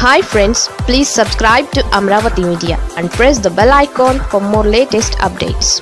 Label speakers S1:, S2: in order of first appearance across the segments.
S1: hi friends please subscribe to Amaravati media and press the bell icon for more latest updates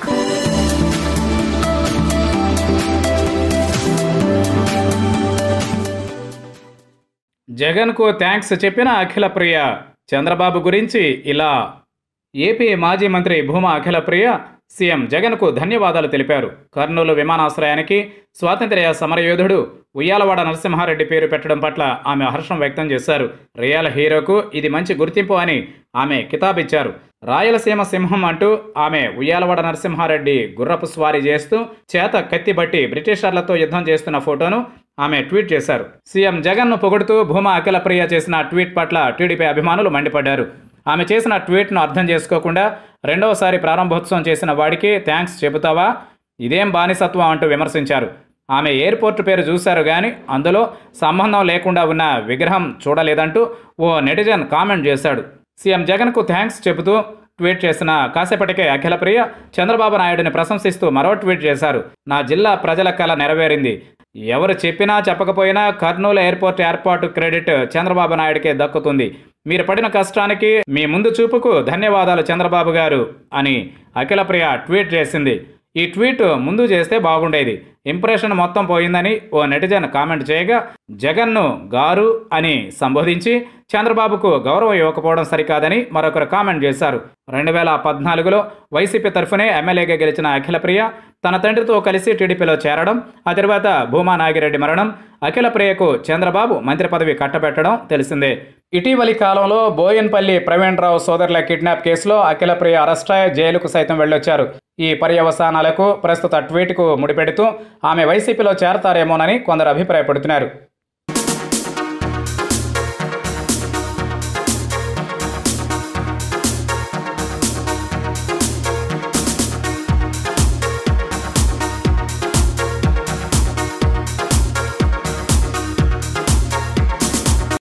S2: జగన్కు thanks చెప్పిన అఖిల ప్రియ చంద్రబాబు గురించి ఇలా AP మాజీ మంత్రి భూమా అఖిల ప్రియ సీఎం జగన్కు ధన్యవాదాలు తెలిపారు కర్నూలు విమానాశ్రయానికి స్వాతంత్ర్య సమరయోధుడు ఉయ్యాలవాడ నరసింహారెడ్డి పేరు పెట్టడం పట్ల ఆమె హర్షం వ్యక్తం చేశారు రియల్ హీరోకు ఇది మంచి గుర్తింపు అని ఆమె కితాబిచ్చారు రాయలసీమ సింహం అంటూ ఆమె ఉయ్యాలవాడ నరసింహారెడ్డి గుర్రపు స్వారీ చేస్తూ చేత కత్తిబట్టి బ్రిటిషర్లతో యుద్ధం చేస్తున్న ఫోటోను ఆమె ట్వీట్ చేశారు సీఎం జగన్ను పొగుడుతూ భూమా అఖిల ప్రియ చేసిన ట్వీట్ పట్ల టీడీపీ అభిమానులు మండిపడ్డారు ఆమె చేసిన ట్వీట్ను అర్థం చేసుకోకుండా రెండవసారి ప్రారంభోత్సవం చేసిన వాడికి థ్యాంక్స్ చెబుతావా ఇదేం బానిసత్వం అంటూ విమర్శించారు ఆమె ఎయిర్పోర్ట్ పేరు చూశారు కానీ అందులో సంబంధం లేకుండా ఉన్న విగ్రహం చూడలేదంటూ ఓ నెటిజన్ కామెంట్ చేశాడు సీఎం జగన్కు థ్యాంక్స్ చెబుతూ ట్వీట్ చేసిన కాసేపటికే అఖిలప్రియ చంద్రబాబు నాయుడిని ప్రశంసిస్తూ మరో ట్వీట్ చేశారు నా జిల్లా ప్రజల కళ నెరవేరింది ఎవరు చెప్పినా చెప్పకపోయినా కర్నూలు ఎయిర్పోర్ట్ ఏర్పాటు క్రెడిట్ చంద్రబాబు నాయుడికే దక్కుతుంది మీరు పడిన కష్టానికి మీ ముందు చూపుకు ధన్యవాదాలు చంద్రబాబు గారు అని అఖిలప్రియ ట్వీట్ చేసింది ఈ ట్వీట్ ముందు చేస్తే బాగుండేది ఇంప్రెషన్ మొత్తం పోయిందని ఓ నెటిజన్ కామెంట్ చేయగా జగన్ను గారు అని సంబోధించి చంద్రబాబుకు గౌరవం ఇవ్వకపోవడం సరికాదని మరొకరు కామెంట్ చేశారు రెండు వేల పద్నాలుగులో వైసీపీ తరఫునే ఎమ్మెల్యేగా గెలిచిన అఖిలప్రియ తన తండ్రితో కలిసి టీడీపీలో చేరడం ఆ తర్వాత భూమా నాగిరెడ్డి మరణం అఖిలప్రియకు చంద్రబాబు మంత్రి పదవి కట్టబెట్టడం తెలిసిందే ఇటీవలి కాలంలో బోయన్పల్లి ప్రవీణ్ రావు సోదరుల కిడ్నాప్ కేసులో అఖిలప్రియ అరెస్ట్ అయి జైలుకు సైతం వెళ్ళొచ్చారు ఈ పర్యవసానాలకు ప్రస్తుత ట్వీట్కు ముడిపెడుతూ ఆమె వైసీపీలో చేరతారేమోనని కొందరు అభిప్రాయపడుతున్నారు